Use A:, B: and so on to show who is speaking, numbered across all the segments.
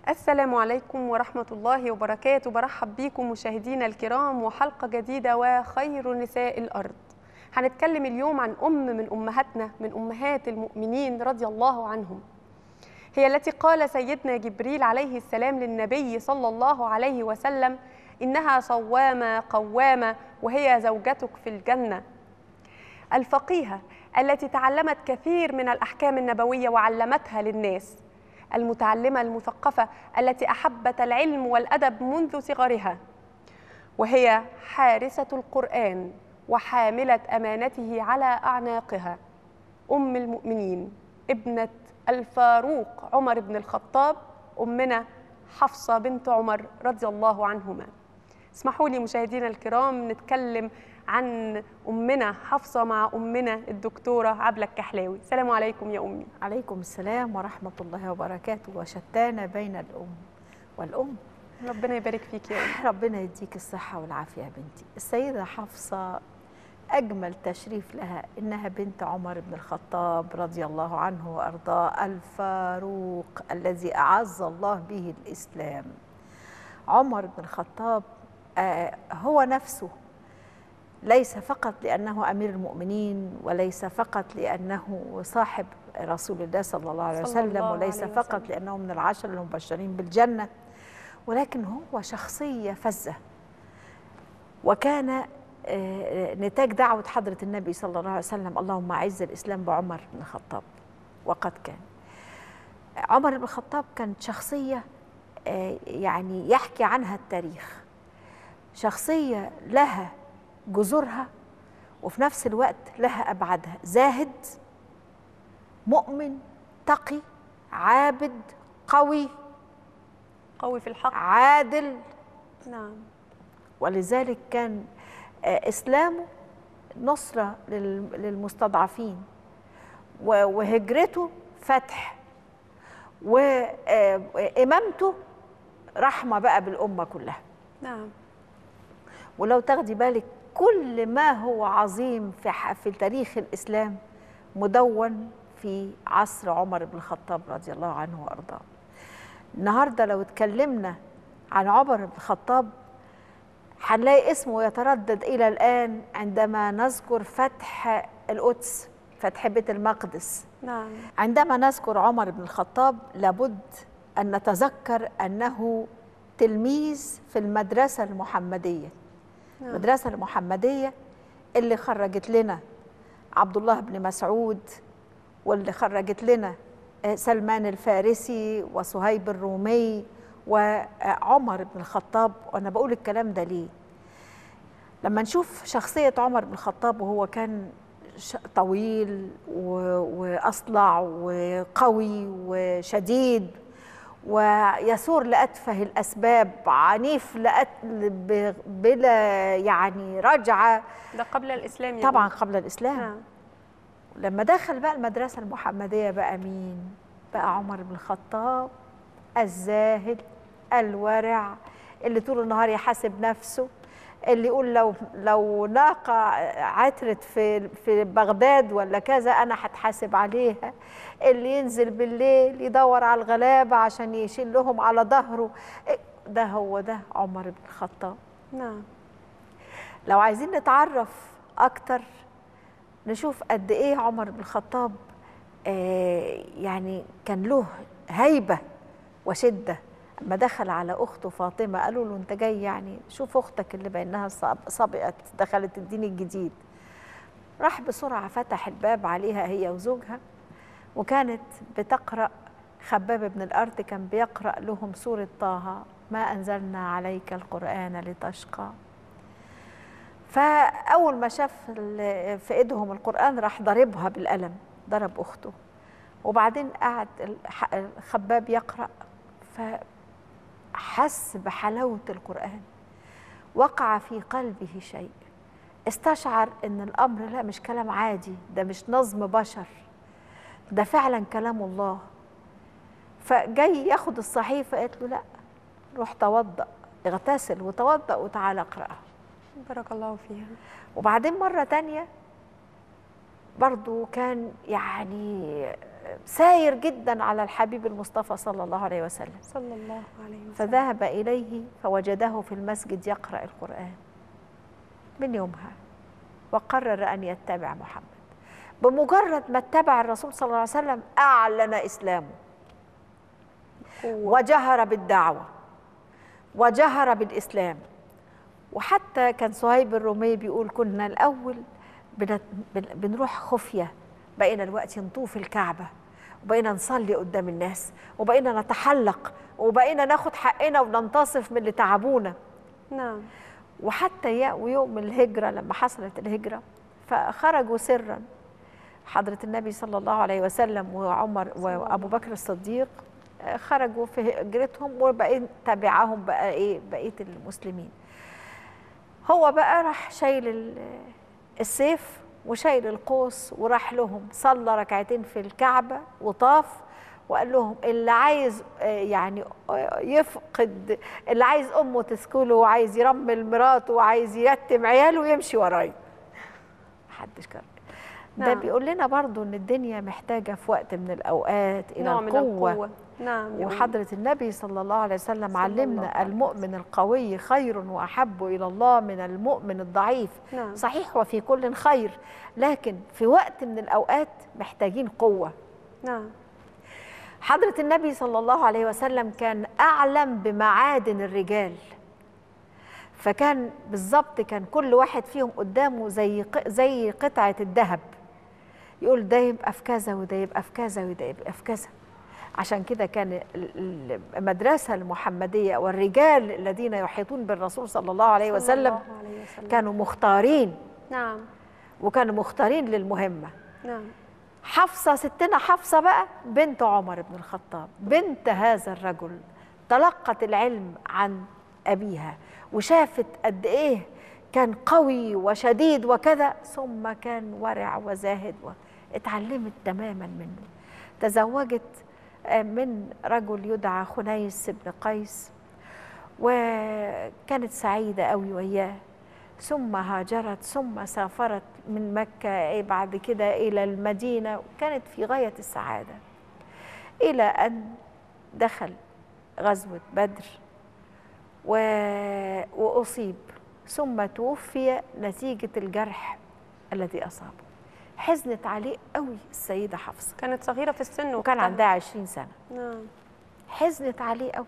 A: السلام عليكم ورحمة الله وبركاته برحب بيكم مشاهدينا الكرام وحلقة جديدة وخير نساء الأرض هنتكلم اليوم عن أم من أمهاتنا من أمهات المؤمنين رضي الله عنهم هي التي قال سيدنا جبريل عليه السلام للنبي صلى الله عليه وسلم إنها صوامة قوامة وهي زوجتك في الجنة الفقيهة التي تعلمت كثير من الأحكام النبوية وعلمتها للناس المتعلمة المثقفة التي أحبت العلم والأدب منذ صغرها وهي حارسة القرآن وحاملة أمانته على أعناقها أم المؤمنين ابنة الفاروق عمر بن الخطاب أمنا حفصة بنت عمر رضي الله عنهما اسمحوا لي مشاهدينا الكرام نتكلم عن أمنا حفصة مع أمنا الدكتورة عبلة الكحلاوي السلام عليكم يا أمي
B: عليكم السلام ورحمة الله وبركاته وشتان بين الأم والأم
A: ربنا يبارك فيك يا أمي
B: ربنا يديك الصحة والعافية يا بنتي السيدة حفصة أجمل تشريف لها إنها بنت عمر بن الخطاب رضي الله عنه وأرضاه الفاروق الذي أعز الله به الإسلام عمر بن الخطاب آه هو نفسه ليس فقط لأنه أمير المؤمنين وليس فقط لأنه صاحب رسول الله صلى الله عليه
A: صلى
B: وسلم
A: الله
B: وليس
A: عليه
B: فقط
A: وسلم.
B: لأنه من العشر المبشرين بالجنة ولكن هو شخصية فزة وكان آه، نتاج دعوة حضرة النبي صلى الله عليه وسلم اللهم أعز الإسلام بعمر بن الخطاب وقد كان عمر بن الخطاب كانت شخصية آه، يعني يحكي عنها التاريخ شخصية لها جذورها وفي نفس الوقت لها أبعادها زاهد مؤمن تقي عابد قوي
A: قوي في الحق
B: عادل
A: نعم
B: ولذلك كان آه، إسلامه نصرة لل- للمستضعفين و- وهجرته فتح وإمامته رحمة بقى بالأمة كلها
A: نعم
B: ولو تاخدي بالك كل ما هو عظيم في ح- في تاريخ الاسلام مدون في عصر عمر بن الخطاب رضي الله عنه وارضاه. النهارده لو اتكلمنا عن عمر بن الخطاب هنلاقي اسمه يتردد الى الان عندما نذكر فتح القدس فتح بيت المقدس
A: نعم
B: عندما نذكر عمر بن الخطاب لابد ان نتذكر انه تلميذ في المدرسه المحمديه
A: نعم.
B: المدرسه المحمديه اللي خرجت لنا عبد الله بن مسعود واللي خرجت لنا آه، سلمان الفارسي وصهيب الرومي وعمر بن الخطاب وانا بقول الكلام ده ليه لما نشوف شخصيه عمر بن الخطاب وهو كان ش- طويل و- واصلع وقوي وشديد ويثور لأتفه الأسباب عنيف لقتل ب- بلا يعني رجعة
A: ده قبل الإسلام يا
B: طبعا
A: أمي.
B: قبل الإسلام
A: نعم
B: لما دخل بقى المدرسة المحمدية بقى مين؟ بقى عمر بن الخطاب الزاهد الورع اللي طول النهار يحاسب نفسه اللي يقول لو لو ناقة عترت في في بغداد ولا كذا أنا هتحاسب عليها اللي ينزل بالليل يدور على الغلابة عشان يشيل لهم على ظهره ده هو ده عمر بن الخطاب
A: نعم
B: لو عايزين نتعرف أكتر نشوف قد إيه عمر بن الخطاب آه، يعني كان له هيبة وشدة لما دخل على أخته فاطمة قالوا له أنت جاي يعني شوف أختك اللي بأنها صاب- سبقت دخلت الدين الجديد راح بسرعة فتح الباب عليها هي وزوجها وكانت بتقرأ خباب بن الأرض كان بيقرأ لهم سورة طه ما أنزلنا عليك القرآن لتشقى فأول ما شاف ال- في إيدهم القرآن راح ضربها بالقلم ضرب أخته وبعدين قعد الح- الخباب يقرأ فحس بحلاوة القرآن وقع في قلبه شيء استشعر ان الامر لا مش كلام عادي ده مش نظم بشر ده فعلا كلام الله فجاي ياخد الصحيفه قالت له لا روح توضأ اغتسل وتوضأ وتعالى اقرأها
A: بارك الله فيها
B: وبعدين مرة تانية برضو كان يعني ساير جدا على الحبيب المصطفى صلى الله عليه وسلم
A: صلى الله عليه وسلم
B: فذهب إليه فوجده في المسجد يقرأ القرآن من يومها وقرر أن يتبع محمد بمجرد ما اتبع الرسول صلى الله عليه وسلم أعلن إسلامه
A: قوة.
B: وجهر بالدعوة وجهر بالإسلام وحتى كان صهيب الرومي بيقول كنا الأول بن- بن- بنروح خفية بقينا الوقت نطوف الكعبة وبقينا نصلي قدام الناس وبقينا نتحلق وبقينا ناخد حقنا وننتصف من اللي تعبونا
A: نعم
B: وحتى يا- ويوم الهجرة لما حصلت الهجرة فخرجوا سرا حضرة النبي صلى الله عليه وسلم وعمر وأبو بكر الصديق آه، خرجوا في هجرتهم وبقيت تبعهم بقى إيه بقية المسلمين هو بقى راح شايل ال- السيف وشايل القوس وراح لهم صلى ركعتين في الكعبة وطاف وقال لهم اللي عايز آه، يعني آه، يفقد اللي عايز امه تسكله وعايز يرمل مراته وعايز يتم عياله يمشي ورايا محدش كان ده
A: نعم.
B: بيقول لنا برضو ان الدنيا محتاجه في وقت من الاوقات الى
A: نوع من
B: القوه
A: القوة نعم يا أمي.
B: وحضرة النبي صلى الله عليه وسلم
A: صلى الله
B: علمنا
A: عليه
B: المؤمن القوي خير وأحب إلى الله من المؤمن الضعيف
A: نعم
B: صحيح وفي كل خير لكن في وقت من الأوقات محتاجين قوة
A: نعم
B: حضرة النبي صلى الله عليه وسلم كان أعلم بمعادن الرجال فكان بالظبط كان كل واحد فيهم قدامه زي ق- زي قطعة الذهب يقول ده يبقى في كذا وده يبقى في كذا وده يبقى في كذا عشان كده كان ال- ال- المدرسة المحمدية والرجال الذين يحيطون بالرسول صلى الله عليه
A: صلى
B: وسلم
A: الله عليه وسلم.
B: كانوا مختارين
A: نعم
B: وكانوا مختارين للمهمة
A: نعم
B: حفصة ستنا حفصة بقى بنت عمر بن الخطاب بنت هذا الرجل تلقت العلم عن أبيها وشافت قد إيه كان قوي وشديد وكذا ثم كان ورع وزاهد اتعلمت تماما منه تزوجت آه، من رجل يدعى خنيس بن قيس وكانت سعيدة قوي وياه ثم هاجرت ثم سافرت من مكة إيه بعد كده إلى المدينة وكانت في غاية السعادة إلى أن دخل غزوة بدر و... وأصيب ثم توفي نتيجة الجرح الذي أصابه حزنت عليه قوي السيدة حفصة
A: كانت صغيرة في السن
B: وكان
A: وقتها.
B: عندها عشرين سنة
A: نعم
B: حزنت عليه قوي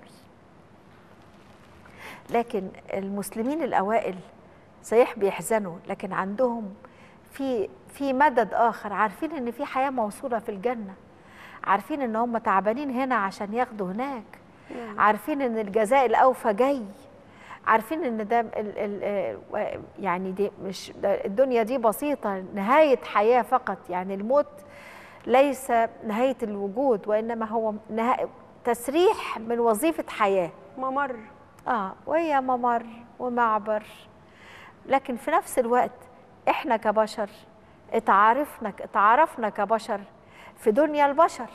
B: لكن المسلمين الاوائل صحيح بيحزنوا لكن عندهم في في مدد اخر عارفين ان في حياه موصوله في الجنه عارفين ان هم تعبانين هنا عشان ياخدوا هناك
A: نعم.
B: عارفين ان الجزاء الاوفى جاي عارفين ان ده ال ال آه، يعني دي مش ده الدنيا دي بسيطه نهايه حياه فقط يعني الموت ليس نهايه الوجود وانما هو نهاية تسريح من وظيفه حياه
A: ممر
B: اه وهي ممر ومعبر لكن في نفس الوقت احنا كبشر اتعارفنا اتعارفنا كبشر في دنيا البشر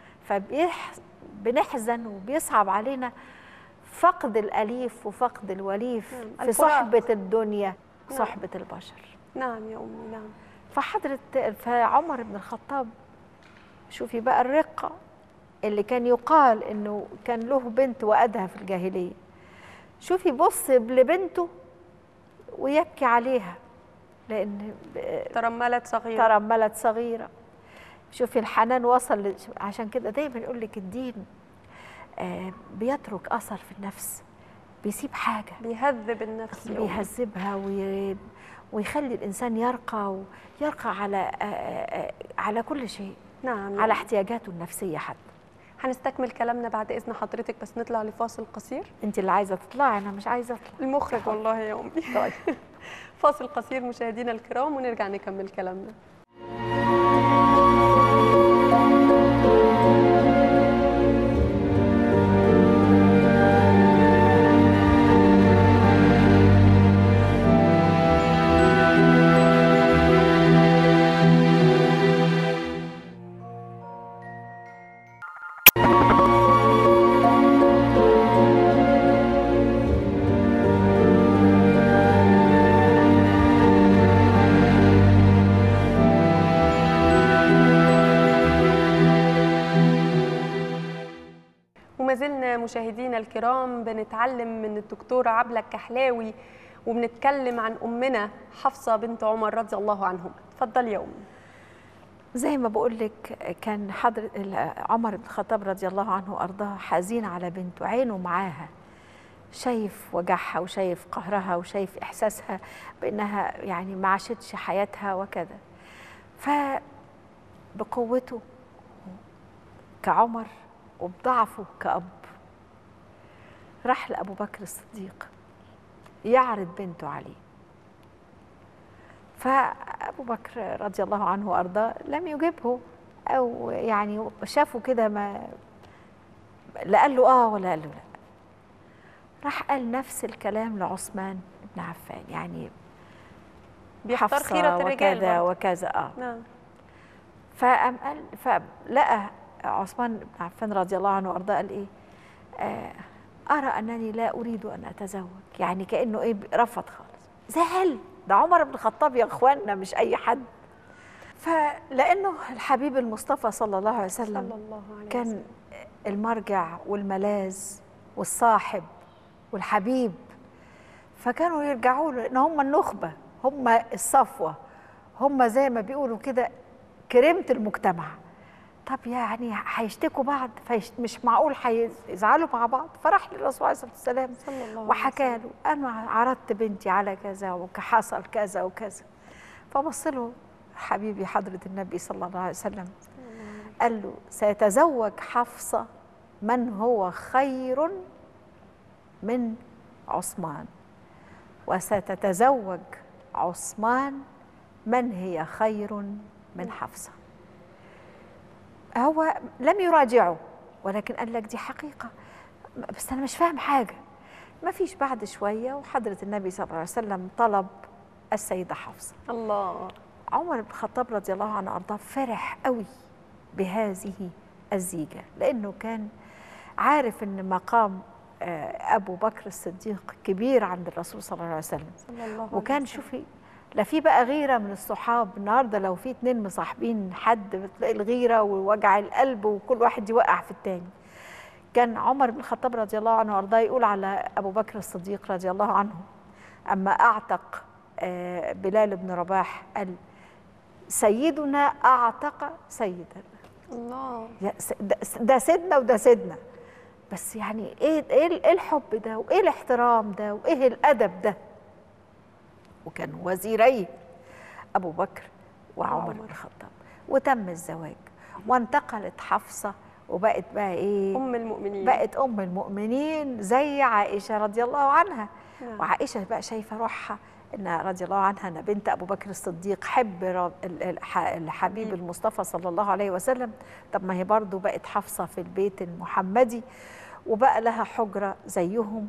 B: فبنحزن وبيصعب علينا فقد الأليف وفقد الوليف
A: نعم،
B: في
A: الفراق.
B: صحبة الدنيا
A: نعم.
B: صحبة البشر
A: نعم يا أمي نعم
B: فحضرة فعمر بن الخطاب شوفي بقى الرقة اللي كان يقال انه كان له بنت وأدها في الجاهلية شوفي بص لبنته ويبكي عليها لأن ب-
A: ترملت صغيرة
B: ترملت صغيرة شوفي الحنان وصل ل- عشان كده دايما يقول لك الدين آه، بيترك أثر في النفس بيسيب حاجة
A: بيهذب النفس يا أمي.
B: بيهذبها وي... ويخلي الانسان يرقى ويرقى على آه، آه، على كل شيء
A: نعم يا
B: على
A: أمي.
B: احتياجاته النفسيه حتى
A: هنستكمل كلامنا بعد إذن حضرتك بس نطلع لفاصل قصير
B: انت اللي عايزه تطلعي انا مش عايزه اطلع
A: المخرج والله يا أمي
B: طيب
A: فاصل قصير مشاهدينا الكرام ونرجع نكمل كلامنا مشاهدينا الكرام بنتعلم من الدكتورة عبلة الكحلاوي وبنتكلم عن أمنا حفصة بنت عمر رضي الله عنهم اتفضلي يا أمي
B: زي ما بقول لك كان حضر عمر بن الخطاب رضي الله عنه وارضاه حزين على بنته عينه معاها شايف وجعها وشايف قهرها وشايف احساسها بانها يعني ما عاشتش حياتها وكذا فبقوته كعمر وبضعفه كأب راح لأبو بكر الصديق يعرض بنته عليه فأبو بكر رضي الله عنه وأرضاه لم يجبه أو يعني شافه كده ما لا قال له آه ولا قال له لا راح قال نفس الكلام لعثمان بن عفان يعني
A: بيختار
B: حفصة
A: خيرة الرجال
B: وكذا
A: برضه.
B: وكذا اه
A: نعم
B: فقام قال فلقى عثمان بن عفان رضي الله عنه وارضاه قال ايه؟ آه ارى انني لا اريد ان اتزوج يعني كانه ايه رفض خالص زعل ده عمر بن الخطاب يا اخوانا مش اي حد فلانه الحبيب المصطفى صلى الله عليه وسلم
A: صلى الله عليه
B: كان
A: وسلم.
B: المرجع والملاذ والصاحب والحبيب فكانوا يرجعوا له لان هم النخبه هم الصفوه هم زي ما بيقولوا كده كريمه المجتمع طب يعني هيشتكوا بعض فمش معقول هيزعلوا مع بعض فراح للرسول عليه الصلاه والسلام
A: صلى الله عليه
B: وحكى له انا عرضت بنتي على كذا وحصل كذا وكذا فبص له حبيبي حضره النبي صلى الله عليه وسلم قال له سيتزوج حفصه من هو خير من عثمان وستتزوج عثمان من هي خير من حفصه هو لم يراجعه ولكن قال لك دي حقيقه بس انا مش فاهم حاجه ما فيش بعد شويه وحضره النبي صلى الله عليه وسلم طلب السيده حفصه
A: الله
B: عمر بن الخطاب رضي الله عنه وارضاه فرح قوي بهذه الزيجه لانه كان عارف ان مقام آه، ابو بكر الصديق كبير عند الرسول صلى الله عليه وسلم
A: صلى الله عليه
B: وكان
A: وسلم.
B: شوفي لا في بقى غيره من الصحاب النهارده لو في اتنين مصاحبين حد بتلاقي الغيره ووجع القلب وكل واحد يوقع في التاني كان عمر بن الخطاب رضي الله عنه وارضاه يقول على ابو بكر الصديق رضي الله عنه اما اعتق آه، بلال بن رباح قال سيدنا اعتق سيدا
A: الله
B: يا س- ده- ده سيدنا وده سيدنا بس يعني ايه ايه ال- إيه الحب ده وايه الاحترام ده وايه الادب ده وكان وزيري ابو بكر وعمر
A: وعمر.
B: بن الخطاب وتم الزواج وانتقلت حفصه وبقت بقى ايه
A: أم المؤمنين
B: بقت ام المؤمنين زي عائشه رضي الله عنها
A: نعم.
B: وعائشه بقى شايفه روحها ان رضي الله عنها انا بنت ابو بكر الصديق حب رب- ال- الح- الحبيب المصطفى صلى الله عليه وسلم طب ما هي برضو بقت حافظه في البيت المحمدي وبقى لها حجره زيهم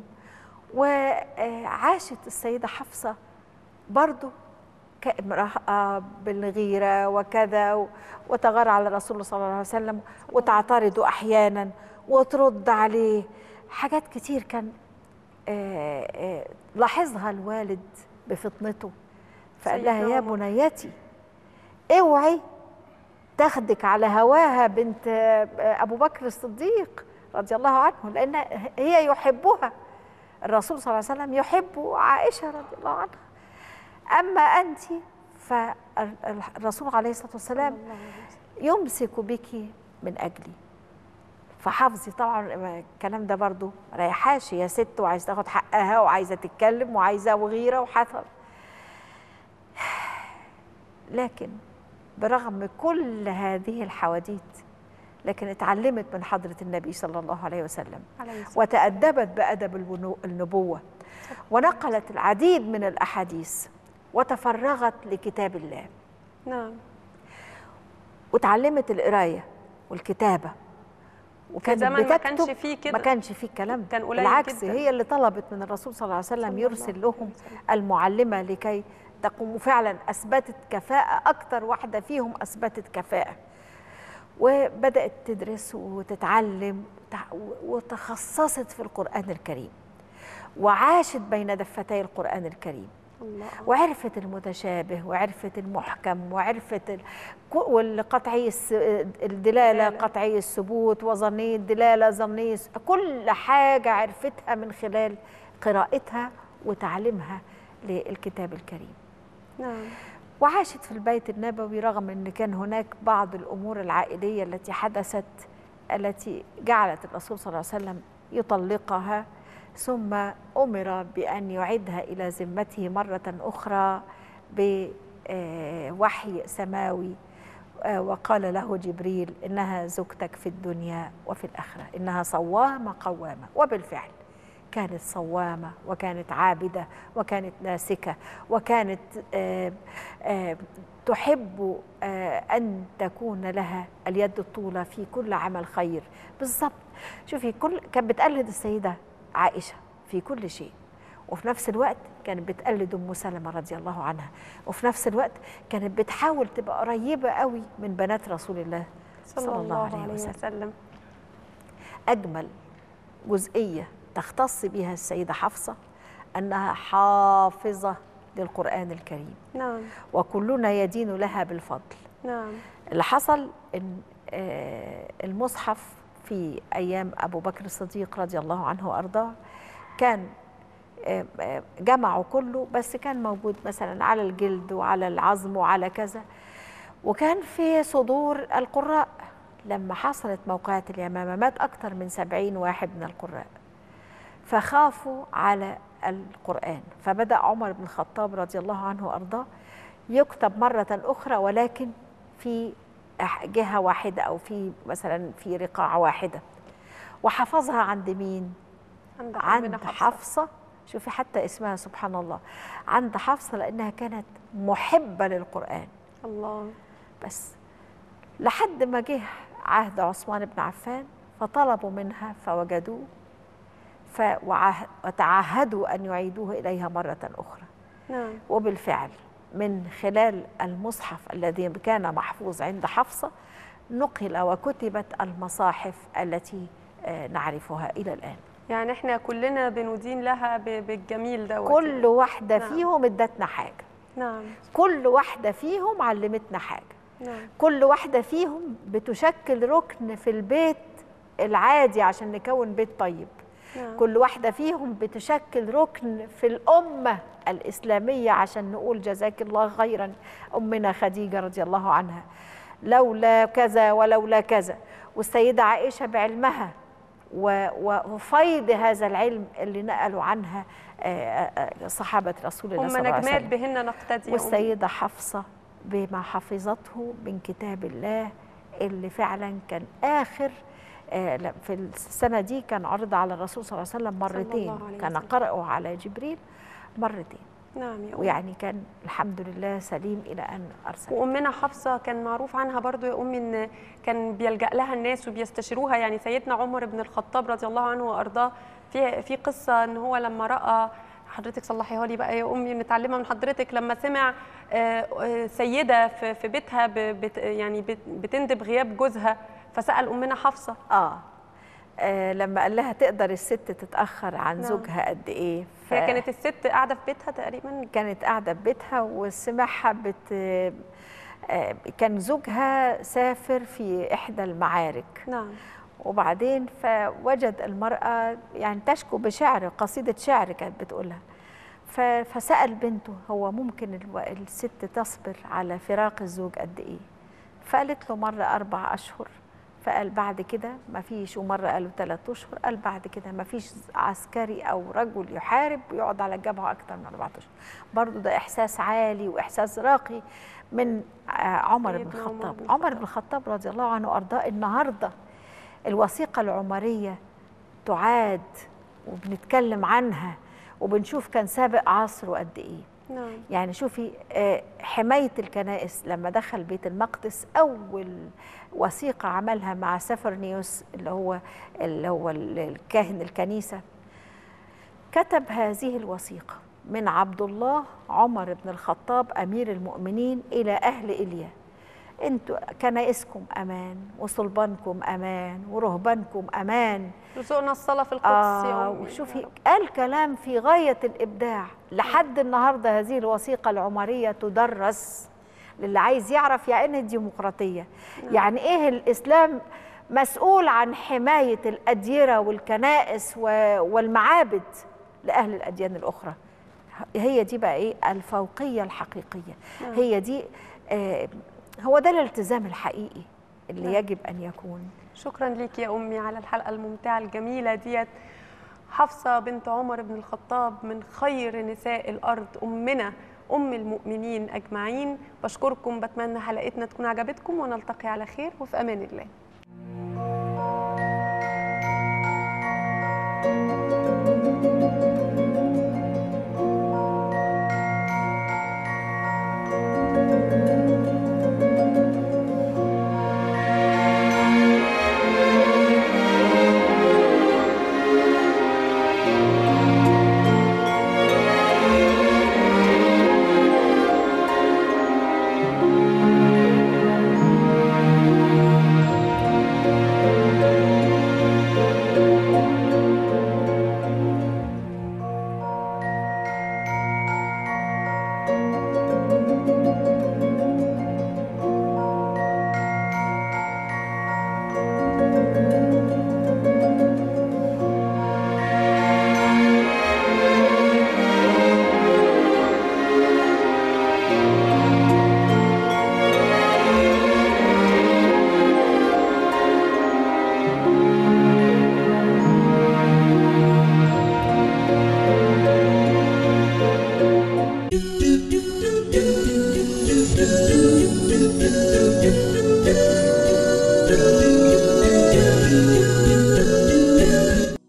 B: وعاشت السيده حفصه برضو كامرأة بالغيرة وكذا و- وتغار على الرسول صلى الله عليه وسلم وتعترض أحيانا وترد عليه حاجات كتير كان آه، آه، لاحظها الوالد بفطنته فقال لها
A: سيدنا
B: يا
A: عمر.
B: بنيتي اوعي تاخدك على هواها بنت آه، أبو بكر الصديق رضي الله عنه لأن هي يحبها الرسول صلى الله عليه وسلم يحب عائشة رضي الله عنها أما أنت فالرسول عليه الصلاة والسلام
A: الله عليه وسلم.
B: يمسك بك من أجلي فحافظي طبعا الكلام ده برضو ريحاش يا ست وعايزه تاخد حقها وعايزه تتكلم وعايزه وغيره وحصل لكن برغم كل هذه الحواديت لكن اتعلمت من حضرة النبي صلى الله عليه وسلم
A: عليه الصلاة
B: وتأدبت بأدب البنو- النبوة ونقلت العديد من الأحاديث وتفرغت لكتاب الله
A: نعم
B: وتعلمت القراية والكتابة وكانت
A: زمن ما
B: بتكتب
A: كانش فيه كده.
B: ما كانش فيه الكلام ده.
A: كان قليل
B: بالعكس
A: جداً.
B: هي اللي طلبت من الرسول صلى الله عليه وسلم
A: صلى الله
B: يرسل
A: عليه
B: لهم
A: وسلم.
B: المعلمة لكي تقوم فعلا أثبتت كفاءة أكتر واحدة فيهم أثبتت كفاءة وبدأت تدرس وتتعلم وتع- وتخصصت في القرآن الكريم وعاشت بين دفتي القرآن الكريم
A: الله
B: وعرفت المتشابه وعرفت المحكم وعرفت ال... ك- والقطعي الس... الدلالة
A: دلالة.
B: قطعي الثبوت وظني الدلالة ظني الس- كل حاجة عرفتها من خلال قراءتها وتعليمها للكتاب الكريم
A: نعم
B: وعاشت في البيت النبوي رغم ان كان هناك بعض الامور العائليه التي حدثت التي جعلت الرسول صلى الله عليه وسلم يطلقها ثم امر بان يعيدها الى ذمته مره اخرى بوحي سماوي آه، وقال له جبريل انها زوجتك في الدنيا وفي الاخره انها صوامه قوامه وبالفعل كانت صوامه وكانت عابده وكانت ناسكه وكانت آه، آه، تحب آه، ان تكون لها اليد الطولى في كل عمل خير بالضبط شوفي كل كانت بتقلد السيده عائشه في كل شيء وفي نفس الوقت كانت بتقلد ام سلمه رضي الله عنها وفي نفس الوقت كانت بتحاول تبقى قريبه قوي من بنات رسول الله
A: صلى الله عليه
B: وسلم.
A: وسلم
B: أجمل جزئية تختص بها السيدة حفصة أنها حافظة للقرآن الكريم
A: نعم
B: وكلنا يدين لها بالفضل
A: نعم
B: اللي حصل إن آه، المصحف في أيام أبو بكر الصديق رضي الله عنه وأرضاه كان آه، آه، جمعه كله بس كان موجود مثلا على الجلد وعلى العظم وعلى كذا وكان في صدور القراء لما حصلت موقعة اليمامة مات أكثر من سبعين واحد من القراء فخافوا على القرآن فبدأ عمر بن الخطاب رضي الله عنه وأرضاه يكتب مرة أخرى ولكن في أح- جهة واحدة أو في مثلا في رقاع واحدة وحفظها عند مين؟
A: عند
B: عند
A: أمنا
B: حفصة شوفي حتى اسمها سبحان الله عند حفصة لأنها كانت محبة للقرآن
A: الله
B: بس لحد ما جه عهد عثمان بن عفان فطلبوا منها فوجدوه ف وعاه- وتعهدوا أن يعيدوه إليها مرة أخرى
A: نعم
B: وبالفعل من خلال المصحف الذي كان محفوظ عند حفصة نقل وكتبت المصاحف التي آه، نعرفها إلى الآن
A: يعني احنا كلنا بندين لها ب- بالجميل دوت
B: كل واحدة
A: نعم.
B: فيهم ادتنا حاجة
A: نعم
B: كل واحدة فيهم علمتنا حاجة
A: نعم
B: كل واحدة فيهم بتشكل ركن في البيت العادي عشان نكون بيت طيب
A: نعم
B: كل واحدة فيهم بتشكل ركن في الأمة الإسلامية عشان نقول جزاك الله خيرا أمنا خديجة رضي الله عنها لولا كذا ولولا كذا والسيدة عائشة بعلمها و- و- وفيض هذا العلم اللي نقلوا عنها آه، آه، صحابة رسول الله
A: هم
B: صلى الله عليه
A: نجمات
B: وسلم
A: بهن نقتدي يا أمي.
B: والسيدة حفصة بما حفظته من كتاب الله اللي فعلا كان آخر آه، لا، في السنة دي كان عرض على الرسول صلى الله عليه وسلم مرتين
A: الله عليه
B: كان
A: وسلم.
B: قرأه على جبريل مرتين
A: نعم يا أمي.
B: ويعني كان الحمد لله سليم إلى أن أرسل
A: وامنا حفصه كان معروف عنها برضو يا امي ان كان بيلجا لها الناس وبيستشيروها يعني سيدنا عمر بن الخطاب رضي الله عنه وارضاه في في قصه ان هو لما راى حضرتك صلحيها لي بقى يا امي نتعلمها من حضرتك لما سمع آه، آه، سيده في في بيتها ب- بت يعني بت- بتندب غياب جوزها فسال امنا حفصه
B: آه. آه لما قال لها تقدر الست تتأخر عن
A: نعم.
B: زوجها قد إيه ف-
A: هي كانت الست قاعده في بيتها تقريبا
B: كانت قاعدة في بيتها وسمعها بت آه، كان زوجها سافر في إحدى المعارك
A: نعم
B: وبعدين فوجد المرأة يعني تشكو بشعر قصيدة شعر كانت بتقولها ف- فسأل بنته هو ممكن الو- الست تصبر على فراق الزوج قد إيه فقالت له مرة أربع أشهر فقال بعد كده ما فيش ومرة قالوا ثلاث أشهر قال بعد كده ما فيش عسكري أو رجل يحارب ويقعد على الجبهة أكتر من أربعة أشهر برضو ده إحساس عالي وإحساس راقي من آه، عمر بن
A: سيدنا عمر
B: الخطاب
A: بن
B: عمر
A: الخطاب.
B: بن الخطاب رضي الله عنه وأرضاه النهارده الوثيقة العمرية تعاد وبنتكلم عنها وبنشوف كان سابق عصره قد إيه
A: نعم
B: يعني شوفي آه، حماية الكنائس لما دخل بيت المقدس أول وثيقة عملها مع سفرنيوس اللي هو اللي هو ال- الكاهن الكنيسة كتب هذه الوثيقة من عبد الله عمر بن الخطاب أمير المؤمنين إلى أهل إليا انتوا كنائسكم امان وصلبانكم امان ورهبانكم امان
A: رزقنا الصلاه في القدس يا
B: آه
A: أمي.
B: وشوفي قال كلام في غايه الابداع لحد النهارده هذه الوثيقه العمريه تدرس للي عايز يعرف يعني ايه الديمقراطيه يعني ايه الاسلام مسؤول عن حمايه الاديره والكنائس و- والمعابد لاهل الاديان الاخرى هي دي بقى ايه الفوقيه الحقيقيه
A: نعم.
B: هي دي آه هو ده الالتزام الحقيقي اللي
A: نعم.
B: يجب ان يكون
A: شكرا ليك يا امي على الحلقه الممتعه الجميله ديت حفصه بنت عمر بن الخطاب من خير نساء الارض امنا ام المؤمنين اجمعين بشكركم بتمنى حلقتنا تكون عجبتكم ونلتقي على خير وفي امان الله